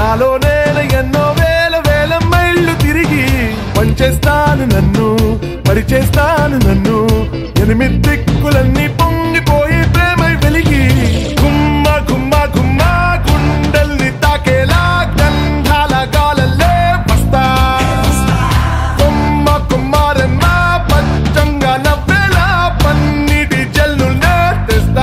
నాలో నేను ఎన్నో వేల వేల మైళ్ళు తిరిగి పంచేస్తాను నన్ను పరిచేస్తాను నన్ను ఎనిమిది దిక్కులన్నీ పొంగిపోయి ప్రేమై వెలిగి గుమ్మ గుమ్మ గుమ్మ గుండెల్ని తాకేలా గంధాల గాలల్లే వస్తా కొమ్మ కుమ్మారమ్మ పచ్చంగా నవ్వేలా పన్నీటి జల్లునే తెస్తా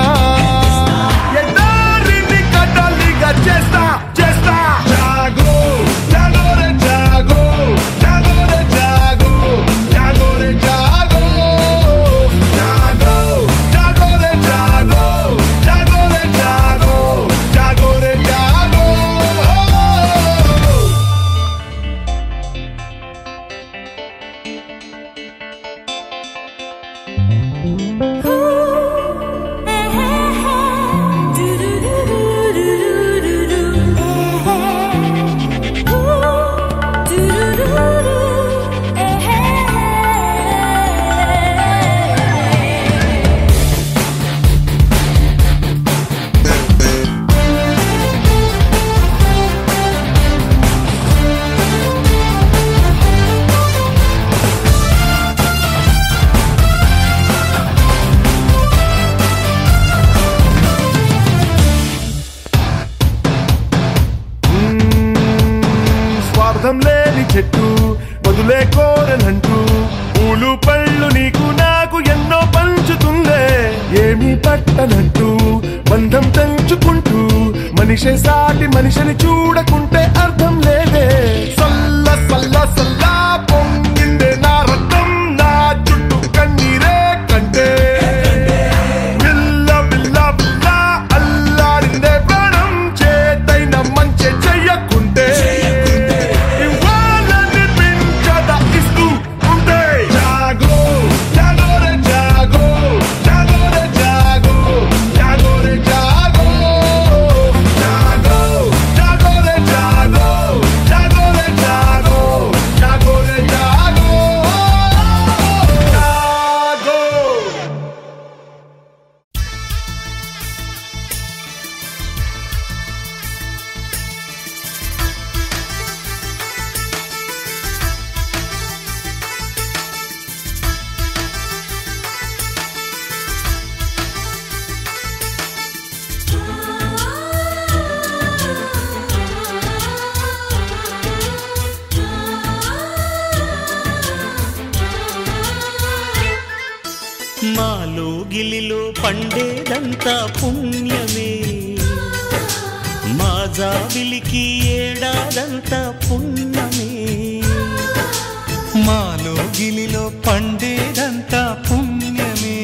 ఎడారిని కట్టాలిగా చేస్తా చేస్తా జాగో జాగో రే జాగో జాగో రే జాగో జాగో రే జాగో జాగో జాగో రే జాగో జాగో రే జాగో జాగో రే జాగో స్వార్థం లేని చెట్టు వదులే కోరనంటూ పూలు పళ్ళు నీకు నాకు ఎన్నో పంచుతుందే ఏమీ పట్టనట్టు బంధం తెంచుకుంటూ మనిషి సాటి మనిషిని చూడకుంటే అర్థం లేదే సల్ల సల్ల సల్ల పొంగిందే నా రక్తం నా చుట్టూ కన్నీరే కంటే విల్ల విల్ల విల్ల అల్లాడిందే ప్రాణం చేతైన మంచి చెయ్యకుంటే ఇవ్వాలని పించద ఇస్తూ ఉంటే జాగో జాగో రే జాగో జాగో రే జాగో జాగో రే జాగో జాగో జాగో రే జాగో జాగో రే జాగో జాగో రే జాగో జాగో మాలో గిలిలో పండేదంతా పుణ్యమే మా జాబిలికి ఏడాదంతా పుణ్యమే మాలో గిలిలో పండేదంతా పుణ్యమే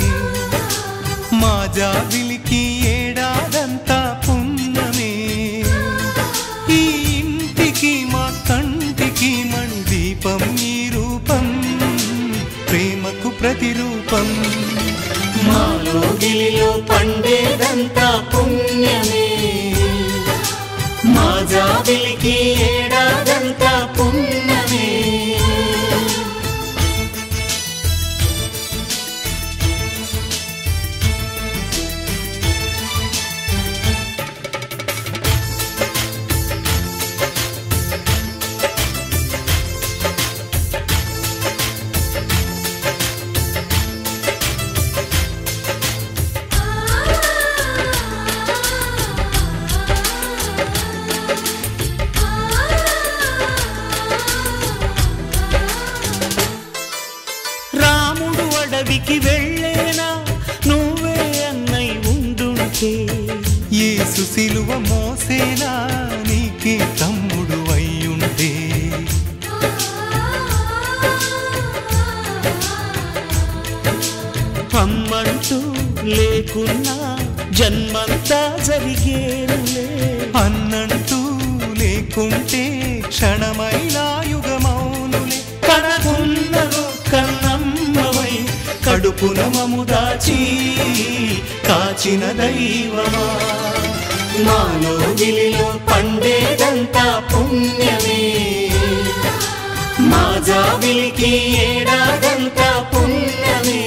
మా జాబిలికి ఏడాదంతా పుణ్యమే ఈ ఇంటికి మా కంటికి మణి దీపం ఈ రూపం ప్రేమకు ప్రతిరూపం మాలో గిలిలో పండేదంతా పుణ్యమే మా జాబిలికి ఏడాదంతా పుణ్యమే రాముడు అడవికి వెళ్ళేనా నువ్వే అన్నై ఉండుంటే యేసు సిలువ మోసేనా నీకే తమ్ముడు అయ్యుంటే అమ్మంటూ లేకున్నా జన్మంతా జరిగేనులే అన్నంటూ లేకుంటే క్షణమైనా యుగమౌనులే కడకున్నదో కన్నమ్మవై కడుపున మము దాచి కాచిన దైవమా మాలో గిలిలో పండేదంతా పుణ్యమే మా జాబిలికి ఏడాదంతా పుణ్యమే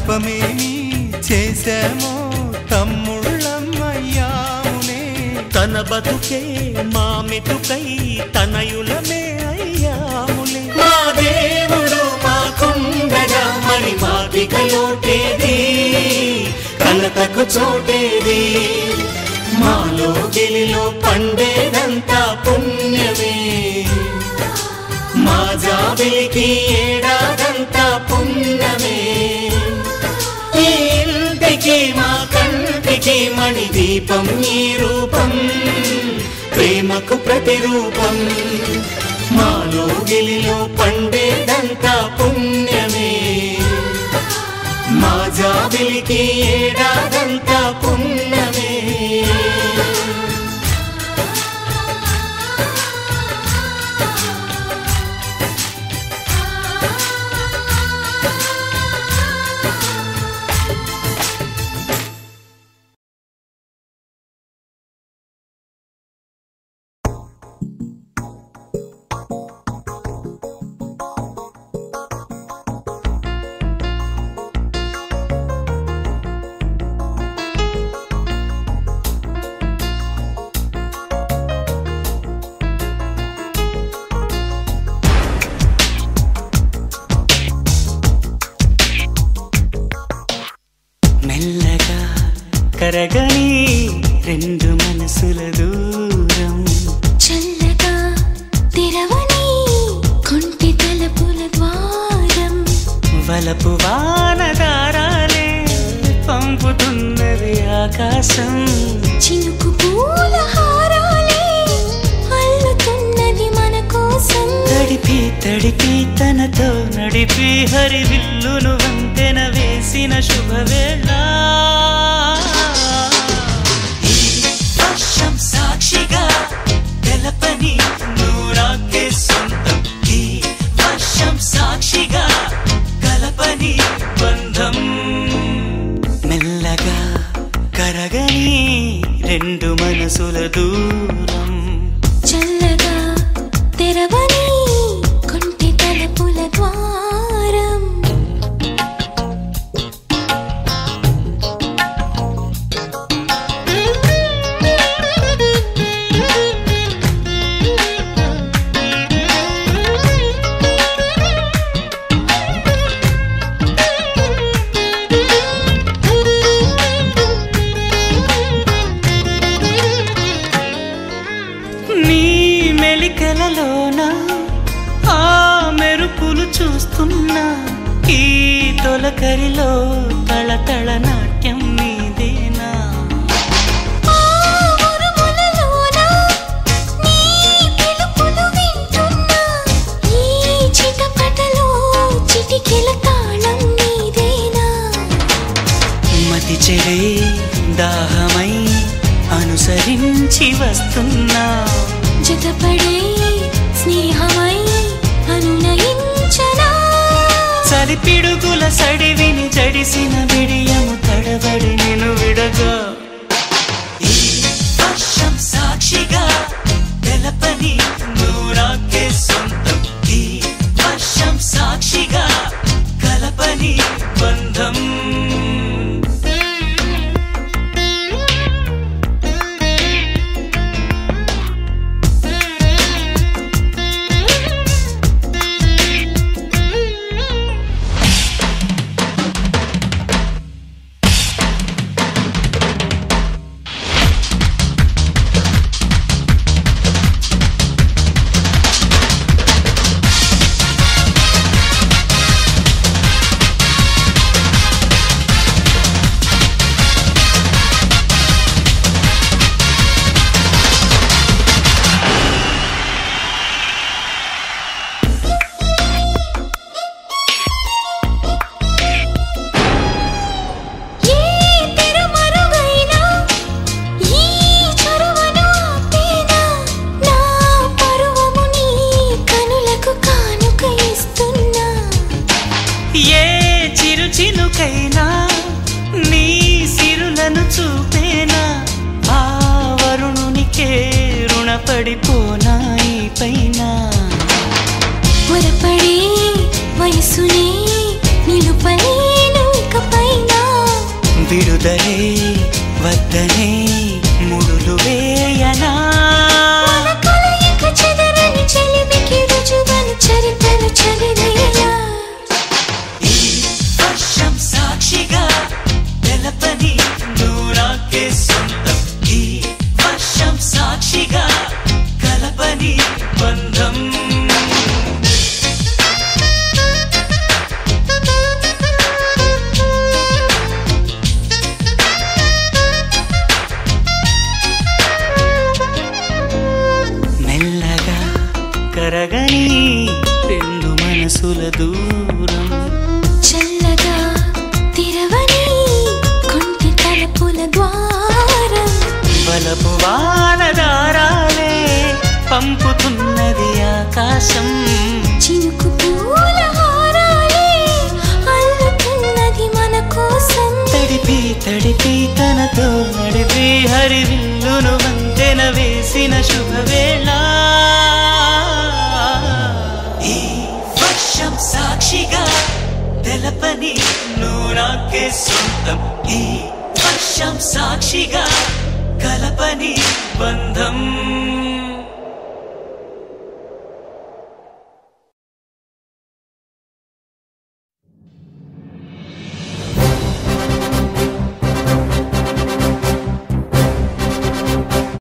తపమేమి చేశామో తమ్ముళ్ళమ్మయ్యామునే తన బతుకే మా మెతుకై తనయులమే అయ్యాములే మా దేవుడు మాకుండగా మరి మాకిక లోటేది కలతకు చోటేది మాలో గిలిలో పండేదంతా పుణ్యమే మా జాబిలికి ఏడాదంతా పుణ్యమే ఈ ఇంటికి మా కంటికి మణి దీపం ఈ రూపం ప్రేమకు ప్రతిరూపం మాలో గిలిలో పండేదంతా పుణ్యమే మా జాబిలికి ఏడాదంతా పుణ్యమే మెల్లగా కరగని రెండు మనసుల దూరం చల్లగా తెరవని కొంటి తలుపుల ద్వారం వలపు వానదారాలే పంపుతున్నది ఆకాశం చినుకు పూల హారాలే అల్లుతున్నది మన కోసం తడిపి తడిపి తనతో నడిపి హరివిల్లును వంతెన వేసిన శుభవేళ ఈ వర్షం సాక్షిగా తెలపని నూరాకే సొంతం ఈ వర్షం సాక్షిగా కలపని బంధం మెల్లగా కరగని రెండు మనసుల దూరం చల్లగా తెరవని కొంటి తలుపుల ద్వారం నీ మెలికలలోన ఆ మెరుపులు చూస్తున్నా ఈ తొలకరిలో తళతళ నాట్యం నీదేనా ఆ ఉరుములలోన నీ పిలుపులు వింటున్నా ఈ చిటపటలో చిటికెల తాళం నీదేనా మతి చెడే దాహమై అనుసరించి వస్తున్నా జతపడే స్నేహమై అనునయించనా చలిపిడుగుల సడివిని జడిసిన బిడియము తడబడి నేను విడగా ఈ వర్షం సాక్షిగా తెలపని నూరాకే సొంతం ఈ వర్షం సాక్షిగా కలపని బంధం ఏ తెరమరుగైనా ఈ చొరవను ఆపేనా నా పరువము నీ కనులకు కానుక ఇస్తున్నా ఏ చిరు చినుకైనా నీ సిరులను చూపేనా ఆ వరుణునికే రుణపడిపోనా ఈ పైన పొరపడే వయసునే నిలుపలేను ఇకపై వద్దలే వద్దనే ముడులు వేయనా మన కలయిక చెదరని చెలిమికి రుజువను చరితను చదివేలా ఈ వర్షం సాక్షిగా తెలపని నూరాకే సొంతం ఈ వర్షం సాక్షిగా కలపని బంధం మెల్లగా కరగని రెండు మనసుల దూరం చల్లగా తెరవని కొంటి తలుపుల ద్వారం వలపు వానదారాలే పంపుతున్నది ఆకాశం చినుకు పూల హారాలే అల్లుతున్నది మన కోసం తడిపి తడిపి తనతో నడిపి హరివిల్లును వంతెన వేసిన శుభవేళ ఈ వర్షం సాక్షిగా తెలపని నూరాకే సొంతం ఈ వర్షం సాక్షిగా కలపని బంధం